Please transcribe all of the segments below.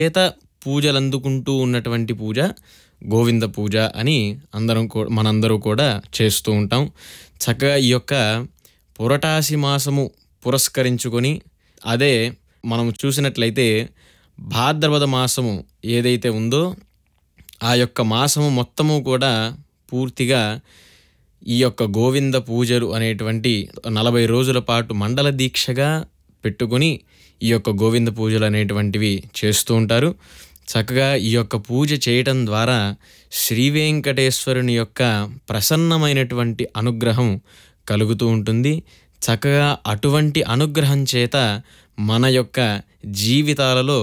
చేత పూజలు అందుకుంటూ ఉన్నటువంటి పూజ గోవింద పూజ అని అందరం కూ మనందరూ కూడా చేస్తూ ఉంటాం చక్కగా ఈ యొక్క పురటాసి మాసము పురస్కరించుకొని అదే మనం చూసినట్లయితే భాద్రపద మాసము ఏదైతే ఉందో ఆ యొక్క మాసము మొత్తము కూడా పూర్తిగా ఈ యొక్క గోవింద పూజలు అనేటువంటి నలభై రోజుల పాటు మండల దీక్షగా పెట్టుకొని ఈ యొక్క గోవింద పూజలు అనేటువంటివి చేస్తూ ఉంటారు చక్కగా ఈ యొక్క పూజ చేయటం ద్వారా శ్రీ వెంకటేశ్వరుని యొక్క ప్రసన్నమైనటువంటి అనుగ్రహం కలుగుతూ ఉంటుంది చక్కగా అటువంటి అనుగ్రహం చేత మన యొక్క జీవితాలలో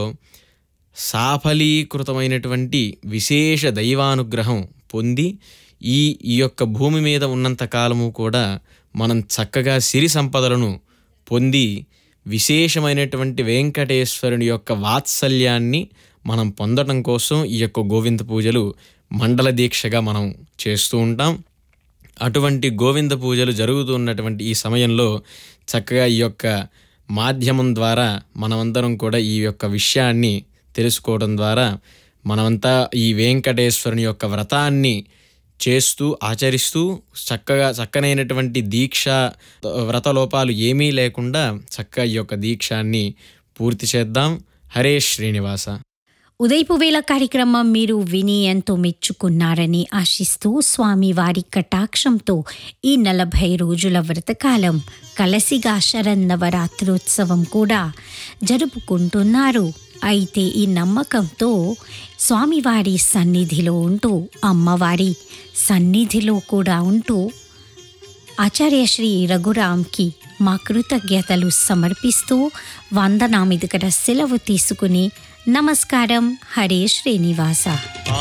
సాఫలీకృతమైనటువంటి విశేష దైవానుగ్రహం పొంది ఈ ఈ యొక్క భూమి మీద ఉన్నంత కాలము కూడా మనం చక్కగా సిరి సంపదలను పొంది విశేషమైనటువంటి వెంకటేశ్వరుని యొక్క వాత్సల్యాన్ని మనం పొందడం కోసం ఈ యొక్క గోవింద పూజలు మండల దీక్షగా మనం చేస్తూ ఉంటాం అటువంటి గోవింద పూజలు జరుగుతున్నటువంటి ఈ సమయంలో చక్కగా ఈ యొక్క మాధ్యమం ద్వారా మనమందరం కూడా ఈ యొక్క విషయాన్ని తెలుసుకోవడం ద్వారా మనమంతా ఈ వెంకటేశ్వరుని యొక్క వ్రతాన్ని చేస్తూ ఆచరిస్తూ చక్కగా చక్కనైనటువంటి దీక్ష వ్రత లోపాలు ఏమీ లేకుండా చక్కగా ఈ యొక్క దీక్షాన్ని పూర్తి చేద్దాం హరే శ్రీనివాస ఉదయపు వేళ కార్యక్రమం మీరు విని ఎంతో మెచ్చుకున్నారని ఆశిస్తూ స్వామివారి కటాక్షంతో ఈ నలభై రోజుల వ్రతకాలం కలసిగా శరన్నవరాత్రోత్సవం కూడా జరుపుకుంటున్నారు అయితే ఈ నమ్మకంతో స్వామివారి సన్నిధిలో ఉంటూ అమ్మవారి సన్నిధిలో కూడా ఉంటూ ఆచార్య శ్రీ రఘురామ్కి మా కృతజ్ఞతలు సమర్పిస్తూ వందనామిదికర సెలవు తీసుకుని నమస్కారం హరే శ్రీనివాస